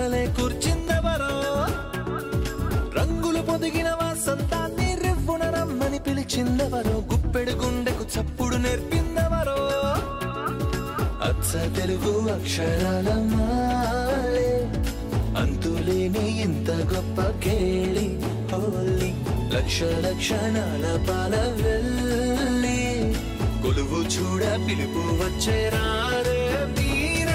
మనలే కూర్చిందెవరో రంగులు పొదిగిన వాసంతాన్ని రివ్వున రమ్మని పిలిచిందెవరో గుప్పెడు గుండెకు చప్పుడు నేర్పిందెవరో అచ్చ తెలుగు అక్షరాల మాలే అంతులేని ఇంత గొప్ప కేళి హోలీ లక్ష లక్షణాల పాల వెళ్ళి కొలువు చూడ పిలుపు వచ్చే రారే వీరే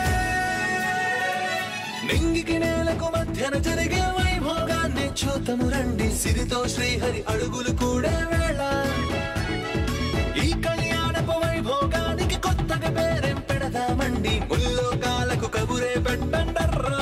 నింగికి నేలకు మధ్యన జరిగే వైభోగాన్ని చూతము రండి సిరితో శ్రీహరి అడుగులు కూడే వేళ ఈ కళ్యాణపు వైభోగానికి కొత్తగా పేరేం పెడదామండి ముల్లోకాలకు కబురే పెట్టండర్రా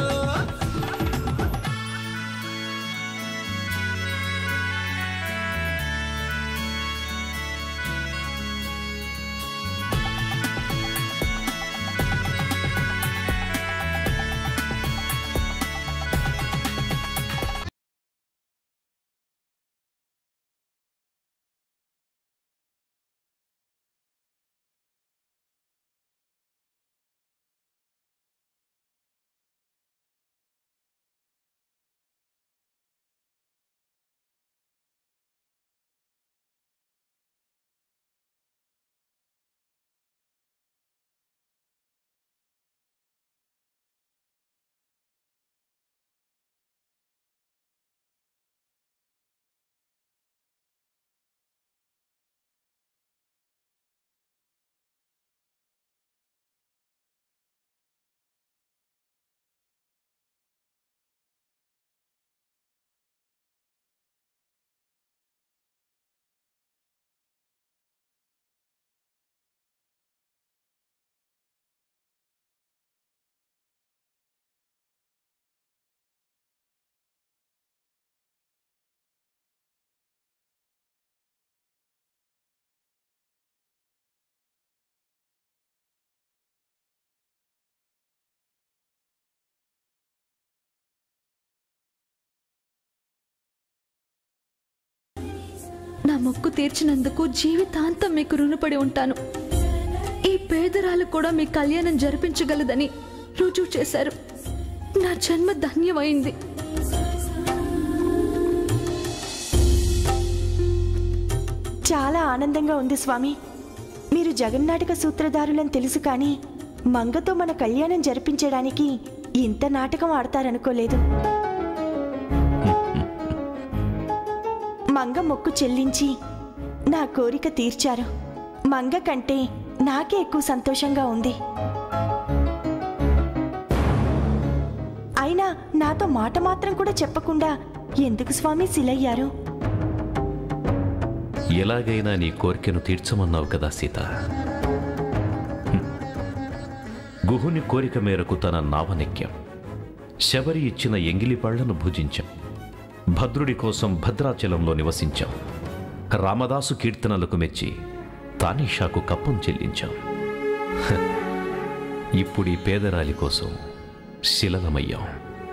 నా మొక్కు తీర్చినందుకు జీవితాంతం మీకు రుణపడి ఉంటాను ఈ పేదరాలు కూడా మీ కళ్యాణం జరిపించగలదని రుజువు చేశారు నా జన్మ ధన్యమైంది చాలా ఆనందంగా ఉంది స్వామి మీరు జగన్నాటక సూత్రధారులని తెలుసు కానీ మంగతో మన కళ్యాణం జరిపించడానికి ఇంత నాటకం ఆడతారనుకోలేదు మంగ మొక్కు చెల్లించి నా కోరిక తీర్చారు మంగ కంటే నాకే ఎక్కువ సంతోషంగా ఉంది అయినా నాతో మాట మాత్రం కూడా చెప్పకుండా ఎందుకు స్వామి శిలయ్యారు ఎలాగైనా నీ కోరికను తీర్చమన్నావు కదా సీత హ్మ్. గుహుని కోరిక మేరకు తన నావనెక్కాం శబరి ఇచ్చిన ఎంగిలి పళ్లను భుజించాం భద్రుడి కోసం భద్రాచలంలో నివసించాం రామదాసు కీర్తనలకు మెచ్చి తానీషాకు కప్పం చెల్లించాం హ. ఇప్పుడు ఈ పేదరాలి కోసం శిలలమయ్యాం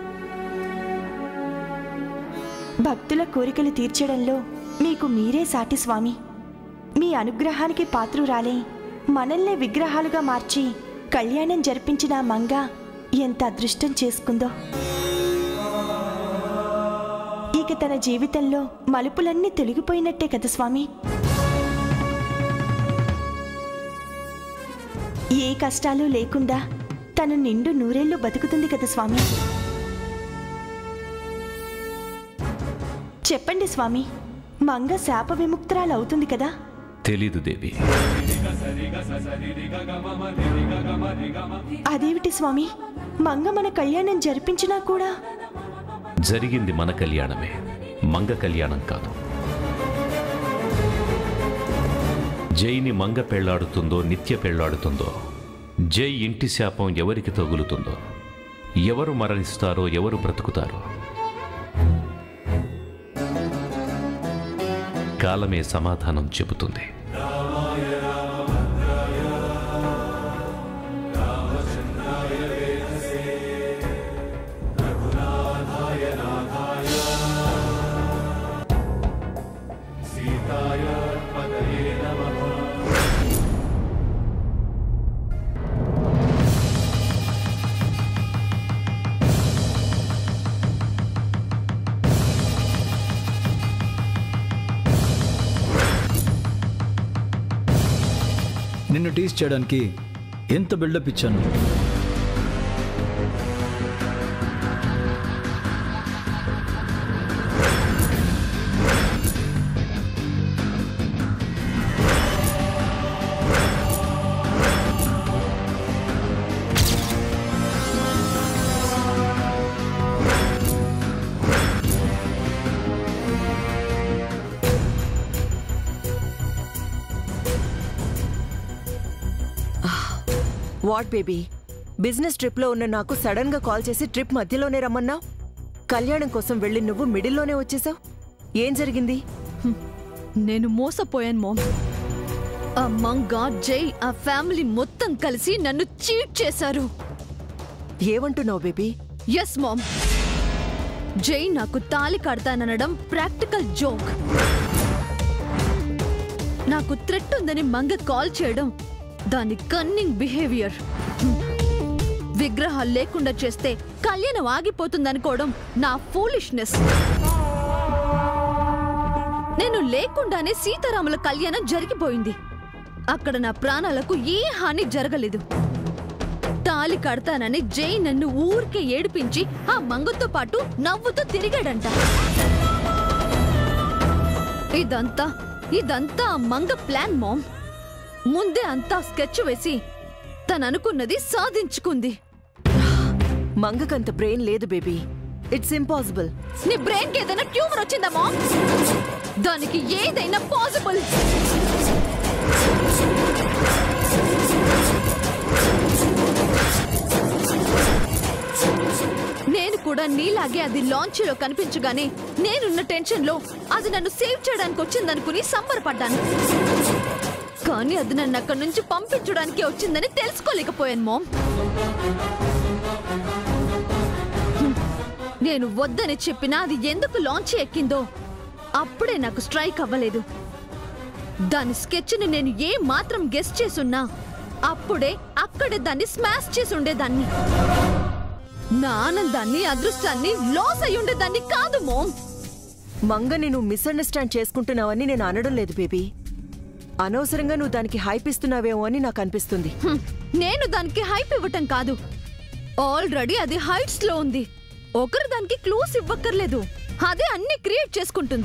భక్తుల కోరికలు తీర్చడంలో మీకు మీరే సాటి స్వామి మీ అనుగ్రహానికి పాత్రురాలే మనల్నే విగ్రహాలుగా మార్చి కళ్యాణం జరిపించిన ఆ మంగ ఎంత అదృష్టం చేసుకుందో ఇక తన జీవితంలో మలుపులన్నీ తొలగిపోయినట్టే కదా స్వామి ఏ కష్టాలు లేకుండా తను నిండు నూరేళ్లు బతుకుతుంది కదా స్వామి చెప్పండి స్వామి మంగ శాప విముక్తురాలు అవుతుంది కదా తెలీదు దేవి అదేమిటి స్వామి మంగ మన కళ్యాణం జరిపించినా కూడా జరిగింది మన కళ్యాణమే మంగ కళ్యాణం కాదు జైని మంగ పెళ్లాడుతుందో నిత్య పెళ్లాడుతుందో జై ఇంటి శాపం ఎవరికి తగులుతుందో ఎవరు మరణిస్తారో ఎవరు బ్రతుకుతారో కాలమే సమాధానం చెబుతుంది నిన్ను టీస్ చేయడానికి ఎంత బిల్డప్ ఇచ్చాను వాట్ బేబీ బిజినెస్ ట్రిప్లో ఉన్న నాకు సడన్ గా కాల్ చేసి ట్రిప్ మధ్యలోనే రమ్మన్నావు కళ్యాణం కోసం వెళ్ళి నువ్వు మిడిల్లోనే వచ్చేసావు ఏం జరిగింది నేను మోసపోయాను మామ్ ఆ మంగ జై ఆ ఫ్యామిలీ మొత్తం కలిసి నన్ను చీట్ చేశారు ఏమంటున్నావు బేబీ ఎస్ మామ్ జై నాకు తాలి కడతాననడం ప్రాక్టికల్ జోక్ నాకు థ్రెట్ ఉందని మంగ కాల్ చేయడం దాని కన్నింగ్ బిహేవియర్ విగ్రహాలు లేకుండా చేస్తే కళ్యాణం ఆగిపోతుందనుకోవడం నా ఫూలిష్నెస్ నేను లేకుండానే సీతారాముల కళ్యాణం జరిగిపోయింది అక్కడ నా ప్రాణాలకు ఏ హాని జరగలేదు తాలి కడతానని జై నన్ను ఊరికే ఏడిపించి ఆ మంగతో పాటు నవ్వుతూ తిరిగాడంట ఇదంతా ఇదంతా ఆ మంగ ప్లాన్ మామ్ ముందే అంతా స్కెచ్ వేసి తను అనుకున్నది సాధించుకుంది మంగకంత బ్రెయిన్ లేదు బేబీ ఇట్స్ ఇంపాసిబుల్ నీ బ్రెయిన్ కి ఏదైనా ట్యూమర్ వచ్చిందా మామ్ దానికి ఏదైనా పాసిబుల్ నేను కూడా నీలాగే అది లాంచ్లో కనిపించగానే నేనున్న టెన్షన్ లో అది నన్ను సేవ్ చేయడానికి వచ్చిందనుకుని సంబరపడ్డాను కానీ అది నన్ను అక్కడి నుంచి పంపించడానికి వచ్చిందని తెలుసుకోలేకపోయాను మామ్ నేను వద్దని చెప్పినా అది ఎందుకు లాంచ్ ఎక్కిందో అప్పుడే నాకు స్ట్రైక్ అవ్వలేదు దాని స్కెచ్ని నేను ఏ మాత్రం గెస్ట్ చేసున్నా అప్పుడే అక్కడే దాన్ని స్మాష్ చేసి ఉండేదాన్ని నా ఆనందాన్ని అదృష్టాన్ని లాస్ అయి ఉండేదాన్ని కాదు మోమ్ మంగని నువ్వు మిస్అండర్స్టాండ్ చేసుకుంటున్నావని నేను అనడం లేదు బేబీ అనవసరంగా నువ్వు దానికి హైప్ ఇస్తున్నావేమో అని నాకు అనిపిస్తుంది హ్మ్, నేను దానికి హైప్ ఇవ్వటం కాదు ఆల్రెడీ అది హైట్స్ లో ఉంది ఒకరు దానికి క్లూస్ ఇవ్వక్కర్లేదు అదే అన్ని క్రియేట్ చేసుకుంటుంది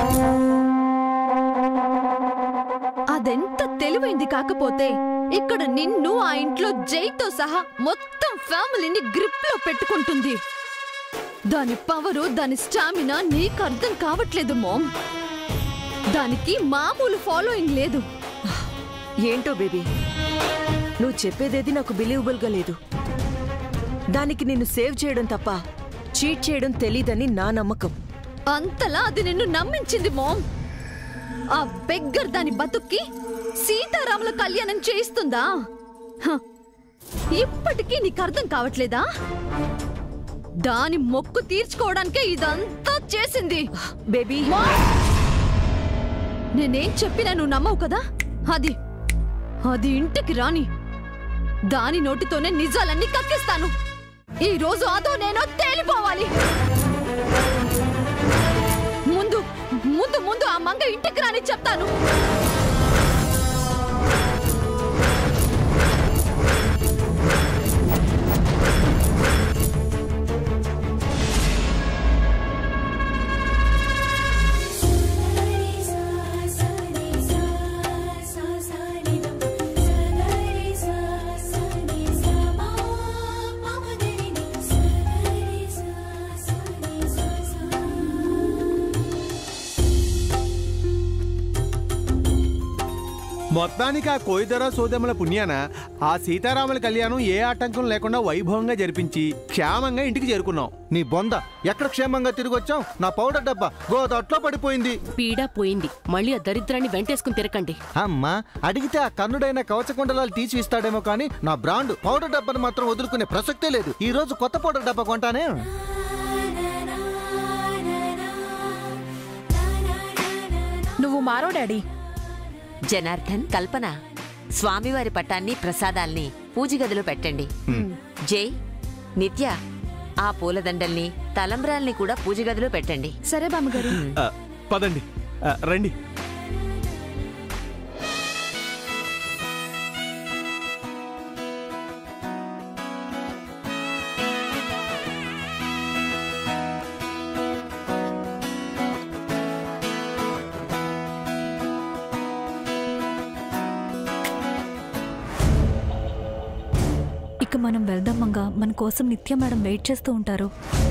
అదెంత తెలివైంది కాకపోతే ఇక్కడ నిన్ను ఆ ఇంట్లో జైతో సహా మొత్తం ఫ్యామిలీని గ్రిప్ లో పెట్టుకుంటుంది దాని పవరు దాని స్టామినా నీకు అర్థం కావట్లేదు మోమ్ దానికి మామూలు ఫాలోయింగ్ లేదు ఏంటో బేబీ నువ్వు చెప్పేదేది నాకు బిలీవబుల్ గా లేదు దానికి నిన్ను సేవ్ చేయడం తప్ప చీట్ చేయడం తెలీదని నా నమ్మకం అంతలా అది నిన్ను నమ్మించింది మోమ్ ఆ బెగ్గర్ దాని బతుక్కి సీతారాముల కళ్యాణం చేయిస్తుందా హ, ఇప్పటికీ నీకు అర్థం కావట్లేదా దాని మొక్కు తీర్చుకోవడానికే ఇదంతా చేసింది బేబీ మామ్! నేనేం చెప్పినా నువ్వు నమ్మవు కదా అది అది ఇంటికి రాని దాని నోటితోనే నిజాలన్నీ కక్కిస్తాను ఈ రోజు అదో నేనో తేలిపోవాలి ముందు ముందు ముందు ఆ మంగ ఇంటికి రాని చెప్తాను మొత్తానికి ఆ కోయిదర సోదముల పుణ్యాన ఆ సీతారాముల కళ్యాణం ఏ ఆటంకం లేకుండా వైభవంగా జరిపించి క్షేమంగా ఇంటికి చేరుకున్నాం నీ బొంద ఎక్కడ క్షేమంగా తిరిగి వచ్చాం నా పౌడర్ డబ్బా గోదట్లో పడిపోయింది పీడ పోయింది మళ్ళీ ఆ దరిద్రాన్ని వెంటేసుకుని తిరకండి అమ్మా అడిగితే ఆ కన్నుడైన కవచకుండలాలు తీసి ఇస్తాడేమో కానీ నా బ్రాండ్ పౌడర్ డబ్బాను మాత్రం వదులుకునే ప్రసక్తే లేదు ఈ రోజు కొత్త పౌడర్ డబ్బా కొంటానే నువ్వు మారో డాడీ జనార్దన్ కల్పన స్వామివారి పటాన్ని ప్రసాదాల్ని పూజ గదిలో పెట్టండి జై నిత్య ఆ పూలదండల్ని తలంబ్రాల్ని కూడా పూజ గదిలో పెట్టండి సరే బామ్మగారు ఆ, పదండి ఆ, రండి మనం వెళ్దాం మంగా మన కోసం నిత్య మేడం వెయిట్ చేస్తూ ఉంటారు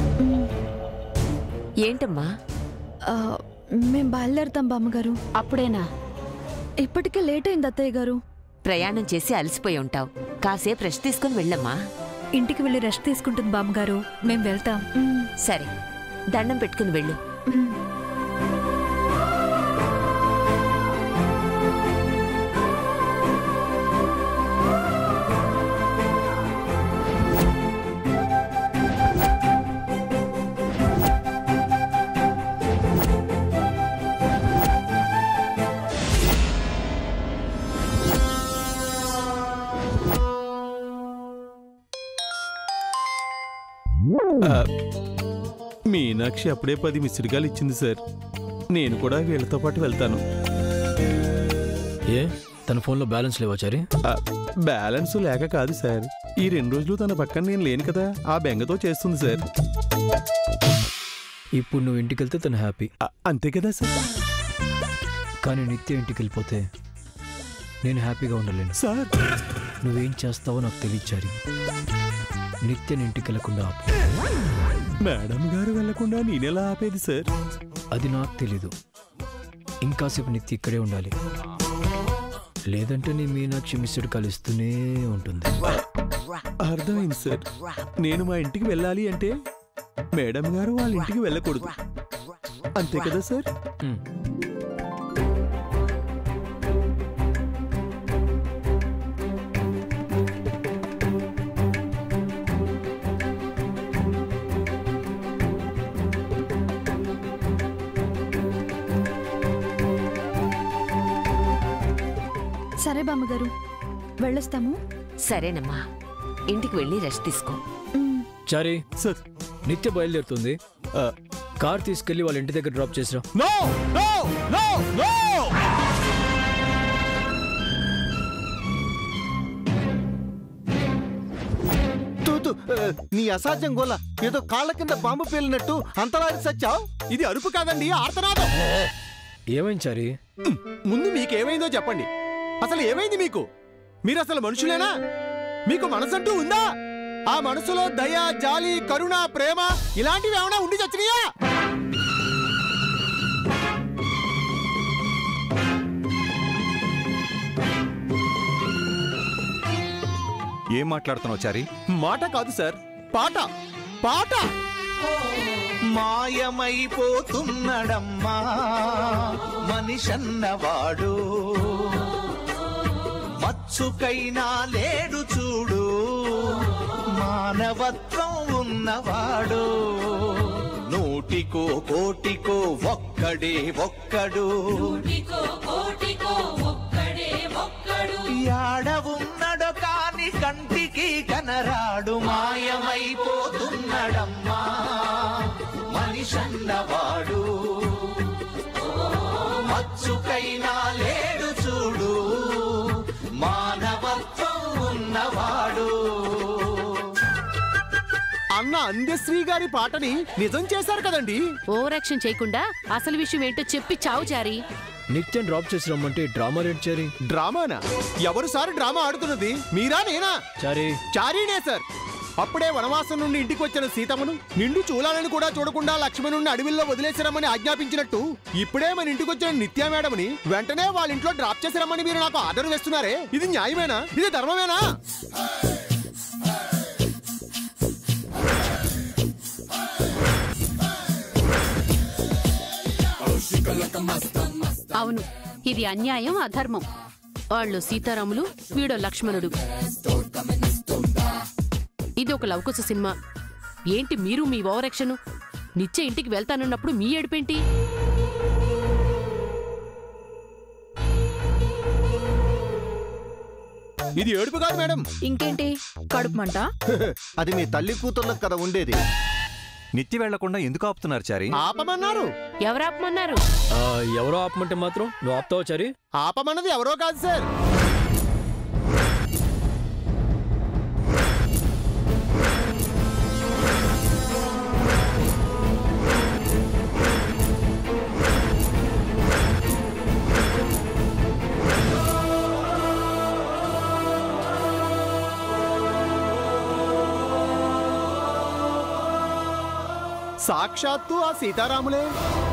ఏంటమ్మా ఆ, మేం బయలుదేరుతాం బామ్మగారు అప్పుడేనా ఇప్పటికే లేట్ అయింది అత్తయ్య గారు ప్రయాణం చేసి అలసిపోయి ఉంటావు కాసేపు రెస్ట్ తీసుకుని వెళ్ళమ్మా ఇంటికి వెళ్ళి రెస్ట్ తీసుకుంటుంది బామ్మగారు మేం వెళ్తాం సరే దండం పెట్టుకుని వెళ్ళు ఆ, మీనాక్షి అప్పుడే పది మిస్డ్ ఇచ్చింది సార్ నేను కూడా వీళ్ళతో పాటు వెళ్తాను ఏ తన ఫోన్లో బ్యాలెన్స్ లేవా చారి ఆ, బ్యాలెన్స్ లేక కాదు సార్ ఈ రెండు రోజులు తన పక్కన నేను లేను కదా ఆ బెంగతో చేస్తుంది సార్ ఇప్పుడు నువ్వు ఇంటికి వెళ్తే తను హ్యాపీ ఆ, అంతే కదా సార్ కానీ నిత్య ఇంటికి వెళ్ళిపోతే నేను హ్యాపీగా ఉండలేను సార్ నువ్వేం చేస్తావో నాకు తెలియచారి నిత్యని ఇంటికి వెళ్ళకుండా ఆపు మేడం గారు వెళ్లకుండా నేనెలా ఆపేది సార్ అది నాకు తెలీదు ఇంకాసేపు నిత్య ఇక్కడే ఉండాలి లేదంటే నీ మీనాక్షి మిస్డ్ కలుస్తూనే ఉంటుంది అర్థమైంది సార్ నేను మా ఇంటికి వెళ్ళాలి అంటే మేడం గారు వాళ్ళ ఇంటికి వెళ్ళకూడదు అంతే కదా సార్ ఉమ్. సరే బామ్మగారు వెళ్ళొస్తాము సరేనమ్మా ఇంటికి వెళ్ళి రెస్ట్ తీసుకో చారి సార్ నిత్య బయలుదేరుతుంది ఆ, కార్ తీసుకెళ్లి వాళ్ళ ఇంటి దగ్గర డ్రాప్ చేసిరా నో నో నో నో తూ, తూ, ఆ, నీ అసాధ్యం గోల ఏదో కాళ్ళ కింద బాంబు పేలినట్టు అంతలాడి సచ్చావు ఇది అరుపు కాదండి ఆర్తనాదం ఏమైంది చారి ముందు మీకేమైందో చెప్పండి అసలు ఏమైంది మీకు మీరు అసలు మనుషులేనా మీకు మనసంటూ ఉందా ఆ మనసులో దయ జాలి కరుణ ప్రేమ ఇలాంటివి ఏమైనా ఉండి చచ్చినాయా ఏం మాట్లాడుతున్నావు చారి మాట కాదు సార్ పాట పాట మాయమైపోతున్నడమ్మా మనిషన్నవాడు మచ్చుకైనా లేడు చూడు మానవత్వం ఉన్నవాడు నూటికో కోటికో ఒక్కడే ఒక్కడు యాడ ఉన్నడో కాని కంటికి కనరాడు మాయమైపోతున్నడమ్మా మనిషన్నవాడు మచ్చుకైనా లేడు చూడు మానవత్వం ఉన్నవాడు అన్న అందశ్రీ గారి పాటని నిజం చేశారు కదండి ఓవరాక్షన్ చేయకుండా అసలు విషయం ఏంటో చెప్పి చావు చారి నిత్యం డ్రాప్ చేసి రమ్మంటే డ్రామా రేట్ చారి డ్రామానా ఎవరు సార్ డ్రామా ఆడుతున్నది మీరా నేనా చారి చారీనే సార్ అప్పుడే వనవాసం నుండి ఇంటికి వచ్చిన సీతమ్మను నిండు చూలాలని కూడా చూడకుండా లక్ష్మణుడిని అడవిలో వదిలేసిరమ్మని ఆజ్ఞాపించినట్టు ఇప్పుడే మన ఇంటికి వచ్చిన నిత్యా మేడంని వెంటనే వాళ్ళ ఇంట్లో డ్రాప్ చేసిరమ్మని మీరు నాకు ఆర్డర్ వేస్తున్నారే ఇది న్యాయమేనా ఇది ధర్మమేనా అవును ఇది అన్యాయం అధర్మం వాళ్ళు సీతారాములు వీడో లక్ష్మణుడు ఇది ఒక లవకుశ సినిమా ఏంటి మీరు మీ ఓవరాక్షన్ నిత్య ఇంటికి వెళ్తానన్నప్పుడు మీ ఏడుపేంటి ఇది ఏడుపు కాదు మేడం ఇంకేంటి కడుపు మంట అది మీ తల్లి కూతుర్లకు కదా ఉండేది నిత్య వెళ్లకుండా ఎందుకు ఆపుతున్నారు చారి ఆపమన్నారు ఎవరాపమన్నారు ఆ, ఎవరో ఆపమంటే మాత్రం నువ్వు ఆపుతావా చారి ఆపమన్నది ఎవరో కాదు సార్ సాక్షాత్తు ఆ సీతారాములే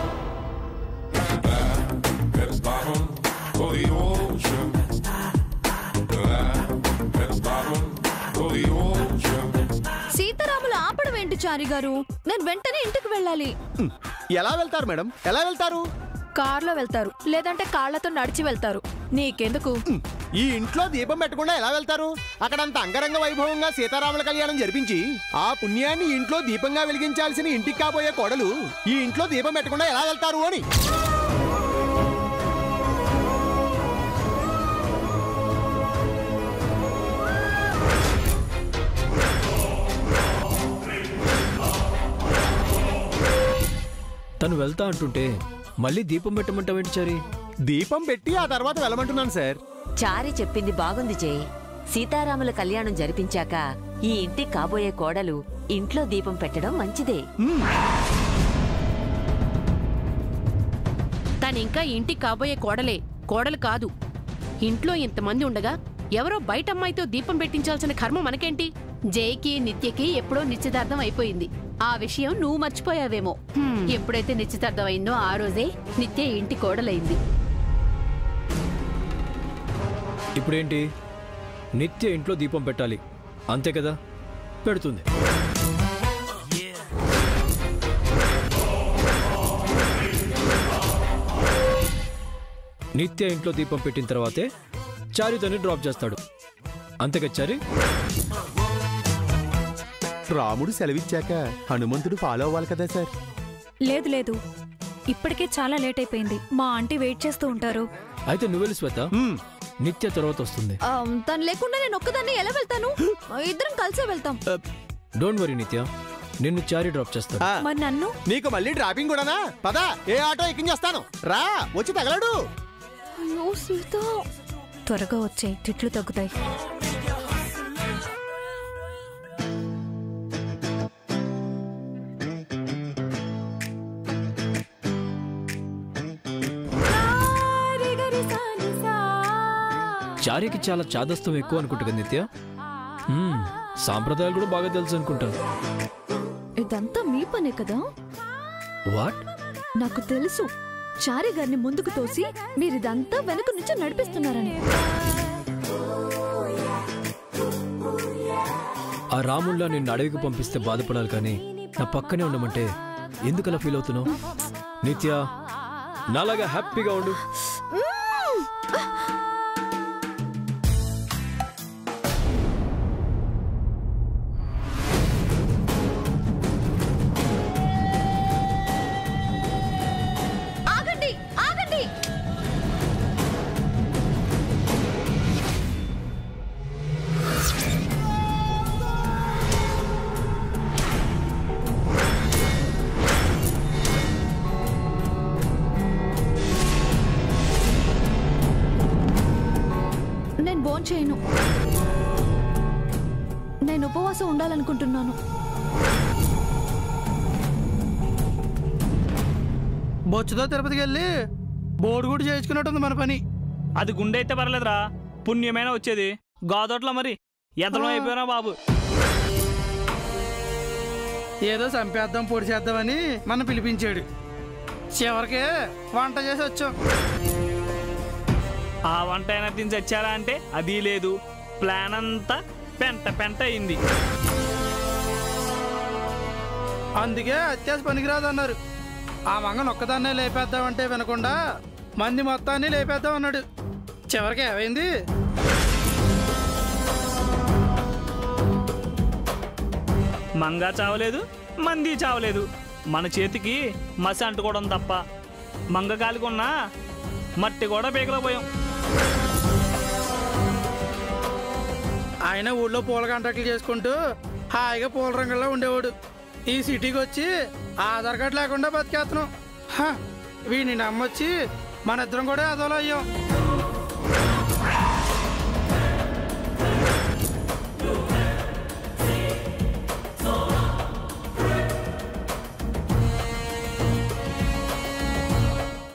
సీతారాములు ఆపడం ఏంటి చారి గారు నేను వెంటనే ఇంటికి వెళ్ళాలి ఎలా వెళ్తారు మేడం ఎలా వెళ్తారు కార్లో వెళ్తారు లేదంటే కాళ్లతో నడిచి వెళ్తారు నీకెందుకు ఈ ఇంట్లో దీపం పెట్టకుండా ఎలా వెళ్తారు అక్కడంత అంగరంగ వైభవంగా సీతారాముల కళ్యాణం జరిపించి ఆ పుణ్యాన్ని ఇంట్లో దీపంగా వెలిగించాల్సిన ఇంటికి కాబోయే కోడలు ఈ ఇంట్లో దీపం పెట్టకుండా ఎలా వెళ్తారు అని తను వెళ్తా అంటుంటే మళ్ళీ దీపం పెట్టమంటావేంటి చారి దీపం పెట్టి ఆ తర్వాత వెళ్ళమంటున్నాను సార్ చారి చెప్పింది బాగుంది జై సీతారాముల కళ్యాణం జరిపించాక ఈ ఇంటి కాబోయే కోడలు ఇంట్లో దీపం పెట్టడం మంచిదే తనింకా ఇంటికి కాబోయే కోడలే కోడలు కాదు ఇంట్లో ఇంతమంది ఉండగా ఎవరో బయట అమ్మాయితో దీపం పెట్టించాల్సిన కర్మ మనకేంటి జైకి నిత్యకి ఎప్పుడో నిశ్చితార్థం అయిపోయింది ఆ విషయం నువ్వు మర్చిపోయావేమో ఎప్పుడైతే నిశ్చితార్థం అయిందో ఆ రోజే నిత్య ఇంటి కోడలైంది ఇప్పుడేంటి నిత్య ఇంట్లో దీపం పెట్టాలి అంతే కదా పెడుతుంది నిత్య ఇంట్లో దీపం పెట్టిన తర్వాతే చారి దాన్ని డ్రాప్ చేస్తాడు అంతే కదా చారి రాముడు సెలవిచ్చాక హనుమంతుడు ఫాలో అవ్వాలి కదా సార్ లేదు లేదు ఇప్పటికే చాలా లేట్ అయిపోయింది మా ఆంటీ వెయిట్ చేస్తూ ఉంటారు అయితే నువ్వెళ్ళి శ్వేత నిత్య తర్వాత వస్తుంది ఆ, తను లేకుండా నేను ఒక్కదాన్ని ఎలా వెళ్తాను ఇద్దరం కలిసే వెళ్తాం డోంట్ వరీ నిత్య నిన్ను చారి డ్రాప్ చేస్తాడు మరి నన్ను నీకు మళ్ళీ డ్రాపింగ్ కూడానా పదా ఏ ఆటో ఎక్కించేస్తాను రా వచ్చి తగలడు అయ్యో సీత త్వరగా వచ్చే తిట్లు తగ్గుతాయి చారికి చాలా చాదస్తం ఎక్కువ అనుకుంటా కదా నిత్య మ్మ్, సాంప్రదాయాలు కూడా బాగా తెలుసు అనుకుంటా ఇదంతా మీ పనే కదా వాట్ నాకు తెలుసు చారి గారిని ముందుకు తోసి మీరు ఇదంతా వెనుక నుంచి నడిపిస్తున్నారని ఆ రాముల్లా నిన్ను అడవికి పంపిస్తే బాధపడాలి కానీ నా పక్కనే ఉండమంటే ఎందుకు అలా ఫీల్ అవుతున్నావు నిత్య నాలాగా హ్యాపీగా ఉండు ఆగండి ఆగండి నేను బోన్ చేయను నేను ఉపవాసం ఉండాలనుకుంటున్నాను బొచ్చుతో తిరుపతికి వెళ్ళి బోర్డు కూడా చేయించుకున్నట్టుంది మన పని అది గుండె అయితే పర్లేదురా పుణ్యమైన వచ్చేది గోదోట్లో మరి ఎదలం అయిపోయినా బాబు ఏదో చంపేద్దాం పొడి చేద్దామని మన పిలిపించాడు చివరికి వంట చేసి వచ్చాం ఆ వంట అయినా తిని చచ్చారా అంటే అది లేదు ప్లాన్ అంతా పెంట పెంట అయింది అందుకే అత్యాస పనికిరాదన్నారు ఆ మంగను ఒక్కదాన్నే లేపేద్దామంటే వినకుండా మంది మొత్తాన్ని లేపేద్దాం అన్నాడు చివరికి ఏమైంది మంగా చావలేదు మంది చావలేదు మన చేతికి మసి అంటుకోవడం తప్ప మంగ కాలికున్నా మట్టి కూడా పీకలేకపోయాం ఆయన ఊళ్ళో పూల కాంట్రాక్టులు చేసుకుంటూ హాయిగా పూల రంగుల్లో ఉండేవాడు ఈ సిటీకి వచ్చి ఆధార్ కార్డు లేకుండా బతికేస్తున్నాం హ, వీడిని నమ్మొచ్చి మన ఇద్దరం కూడా అదోలో అయ్యాం